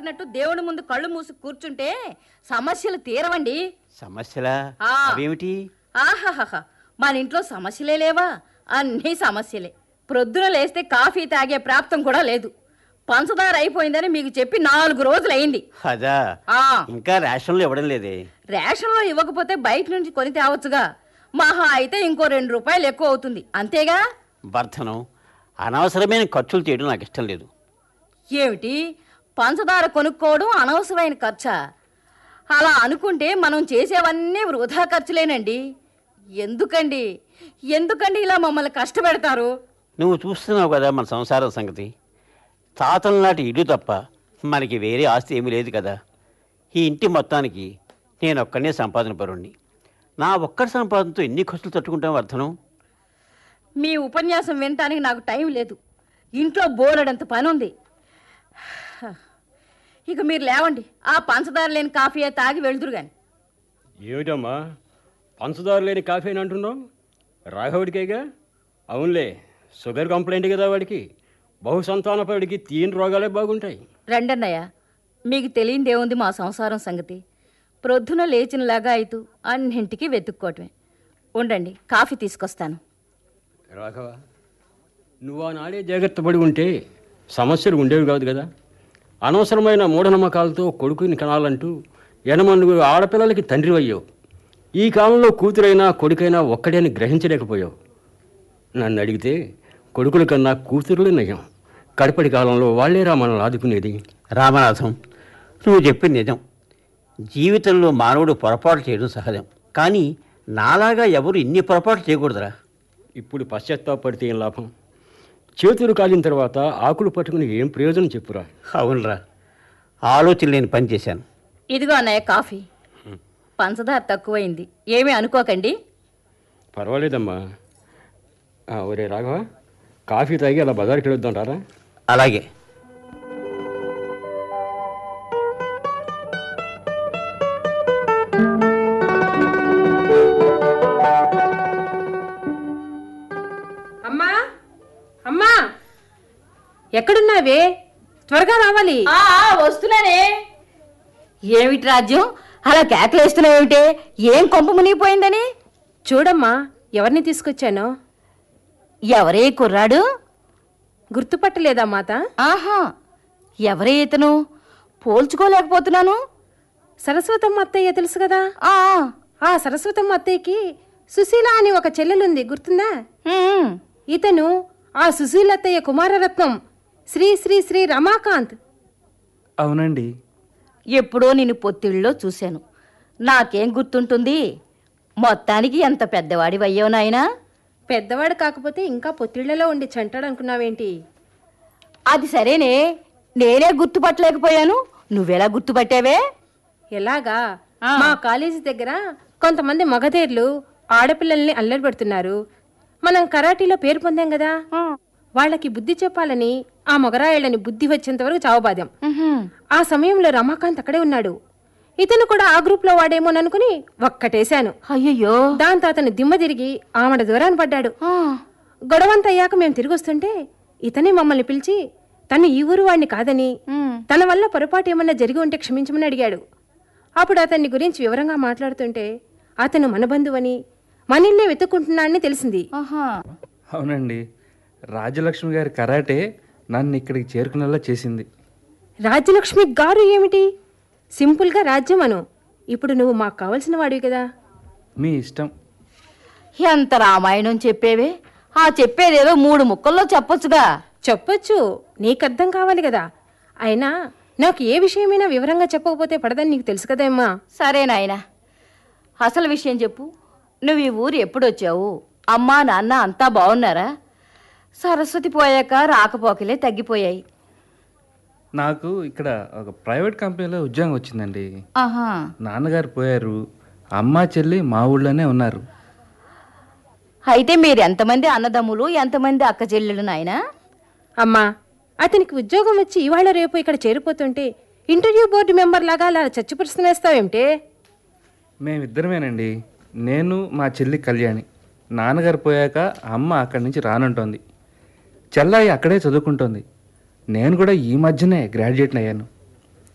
చెప్పినట్టు దేవుడి ముందు కళ్ళు మూసి కూర్చుంటే సమస్యలు తీరవండి సమస్యలా ఆ. అవేమిటి ఆహాహా మన ఇంట్లో సమస్యలే లేవా అన్నీ సమస్యలే ప్రొద్దున లేస్తే కాఫీ తాగే ప్రాప్తం కూడా లేదు పంచదార అయిపోయిందని మీకు చెప్పి నాలుగు రోజులైంది అదా ఆ ఇంకా రేషన్లు ఇవ్వడం లేదే రేషన్లో ఇవ్వకపోతే బయట నుంచి కొని తేవచ్చుగా మహా అయితే ఇంకో రెండు రూపాయలు ఎక్కువ అవుతుంది అంతేగా భర్తనం అనవసరమైన ఖర్చులు చేయడం నాకు ఇష్టం లేదు ఏమిటి పంచదార కొనుక్కోవడం అనవసరమైన ఖర్చా అలా అనుకుంటే మనం చేసేవన్నీ వృధా ఖర్చులేనండి ఎందుకండి ఎందుకండి ఇలా మమ్మల్ని కష్టపెడతారు నువ్వు చూస్తున్నావు కదా మన సంసారం సంగతి తాతల నాటి ఇల్లు తప్ప మనకి వేరే ఆస్తి ఏమీ లేదు కదా ఈ ఇంటి మొత్తానికి నేను ఒక్కనే సంపాదన పరుణ్ణి నా ఒక్కడి సంపాదనతో ఎన్ని ఖర్చులు తట్టుకుంటాం వర్ధనం మీ ఉపన్యాసం వినటానికి నాకు టైం లేదు ఇంట్లో బోలెడంత పని ఉంది ఇక మీరు లేవండి ఆ పంచదార లేని కాఫీ తాగి వెళ్తురు గాని ఏమిటమ్మా పంచదార లేని కాఫీ అని అంటున్నావు రాఘవుడికేగా అవునులే షుగర్ కంప్లైంట్ కదా వాడికి బహుసంతానపడికి తీయని రోగాలే బాగుంటాయి రండన్నయ్య మీకు తెలియందేముంది మా సంసారం సంగతి ప్రొద్దున లేచినలాగా అయితూ అన్నింటికి వెతుక్కోవటమే ఉండండి కాఫీ తీసుకొస్తాను రాఘవ నువ్వు ఆనాడే జాగ్రత్త పడి ఉంటే సమస్యలు ఉండేవి కాదు కదా అనవసరమైన మూఢనమ్మకాలతో కొడుకుని కనాలంటూ ఎనమనుగు ఆడపిల్లలకి తండ్రి అయ్యావు ఈ కాలంలో కూతురైనా కొడుకైనా ఒక్కడే అని గ్రహించలేకపోయావు నన్ను అడిగితే కొడుకుల కన్నా కూతురులే నయం కడపటి కాలంలో వాళ్ళేరా మనల్ని ఆదుకునేది రామనాథం నువ్వు చెప్పింది నిజం జీవితంలో మానవుడు పొరపాటు చేయడం సహజం కానీ నాలాగా ఎవరు ఇన్ని పొరపాటు చేయకూడదురా ఇప్పుడు పశ్చాత్తాపడితే ఏం లాభం చేతులు కాలిన తర్వాత ఆకులు పట్టుకుని ఏం ప్రయోజనం చెప్పురా అవునరా ఆలోచన లేని పని చేశాను ఇదిగో అన్నయ్య కాఫీ పంచదార తక్కువైంది ఏమీ అనుకోకండి పర్వాలేదమ్మా ఆ, ఒరే రాఘవ కాఫీ తాగి అలా బజార్కి వెళుద్దాం రారా అలాగే అమ్మా అమ్మా ఎక్కడున్నావే త్వరగా రావాలి ఆ ఆ, వస్తున్నానే ఏమిటి రాజ్యం అలా కేకలేస్తున్నావేమిటే ఏం కొంప మునిగిపోయిందని చూడమ్మా ఎవరిని తీసుకొచ్చానో ఎవరే కుర్రాడు గుర్తుపట్టలేదా మాత ఆహా ఎవరే ఇతను పోల్చుకోలేకపోతున్నాను సరస్వతమ్మ అత్తయ్య తెలుసు కదా ఆ ఆ సరస్వతమ్మ అత్తయ్యకి సుశీల అని ఒక చెల్లెలుంది గుర్తుందా ఉమ్, ఇతను ఆ సుశీల అత్తయ్య కుమారరత్నం శ్రీ శ్రీ శ్రీ రమాకాంత్ అవునండి ఎప్పుడో నేను పొత్తిళ్ళలో చూశాను నాకేం గుర్తుంటుంది మొత్తానికి ఎంత పెద్దవాడి అయ్యావు నాయనా పెద్దవాడు కాకపోతే ఇంకా పొత్తిళ్లలో ఉండి చంటాడు అనుకున్నావేంటి అది సరేనే నేనే గుర్తుపట్టలేకపోయాను నువ్వెలా గుర్తుపట్టావే ఎలాగా ఆ. మా కాలేజీ దగ్గర కొంతమంది మగధేర్లు ఆడపిల్లల్ని అల్లరి పెడుతున్నారు మనం కరాటీలో పేరు పొందాం కదా వాళ్ళకి బుద్ధి చెప్పాలని ఆ మొగరాయిళ్ళని బుద్ధి వచ్చేంత వరకు చావబాదాం ఉహుం. ఆ సమయంలో రమాకాంత్ అక్కడే ఉన్నాడు ఇతను కూడా ఆ గ్రూప్ లో వాడేమోననుకుని ఒక్కటేశాను అయ్యయ్యో దాంతో అతను దిమ్మ తిరిగి ఆమెడ దూరాన్ని పడ్డాడు ఆ, గొడవంత అయ్యాక మేము తిరిగి వస్తుంటే ఇతనే మమ్మల్ని పిలిచి తను ఈ ఊరు వాడిని కాదని ఉమ్. తన వల్ల పొరపాటు ఏమన్నా జరిగి ఉంటే క్షమించమని అడిగాడు అప్పుడు అతన్ని గురించి వివరంగా మాట్లాడుతుంటే అతను మన బంధువని మన ఇల్లే వెతుక్కుంటున్నాడని తెలిసింది ఆహా. అవునండి రాజలక్ష్మి గారి కరాటే నన్ను ఇక్కడికి చేరుకునేలా చేసింది రాజ్యలక్ష్మి గారు ఏమిటి సింపుల్గా రాజ్యం అను ఇప్పుడు నువ్వు మాకు కావలసిన వాడివి కదా మీ ఇష్టం ఎంత రామాయణం చెప్పేవే ఆ చెప్పేదేదో మూడు ముక్కల్లో చెప్పొచ్చుగా చెప్పొచ్చు నీకు అర్థం కావాలి కదా అయినా నాకు ఏ విషయమైనా వివరంగా చెప్పకపోతే పడదని నీకు తెలుసు కదా అమ్మా సరే నాయనా అసలు విషయం చెప్పు నువ్వు ఈ ఊరు ఎప్పుడు వచ్చావు అమ్మా నాన్న అంతా బాగున్నారా సరస్వతి పోయాక రాకపోకలే తగ్గిపోయాయి నాకు ఇక్కడ ఒక ప్రైవేట్ కంపెనీలో ఉద్యోగం వచ్చిందండి ఆహా నాన్నగారు పోయారు అమ్మ చెల్లి మా ఊళ్ళోనే ఉన్నారు అయితే మీరు ఎంతమంది అన్నదమ్ములు ఎంతమంది అక్క చెల్లెలు నాయనా అమ్మా అతనికి ఉద్యోగం వచ్చి ఇవాళ రేపు ఇక్కడ చేరిపోతుంటే ఇంటర్వ్యూ బోర్డు మెంబర్ లాగా అలా చచ్చిపురుస్తునేస్తావేమిటే మేమిద్దరమేనండి నేను మా చెల్లి కళ్యాణి నాన్నగారు పోయాక అమ్మ అక్కడి నుంచి రానంటోంది చెల్లాయి అక్కడే చదువుకుంటోంది నేను కూడా ఈ మధ్యనే గ్రాడ్యుయేట్ని అయ్యాను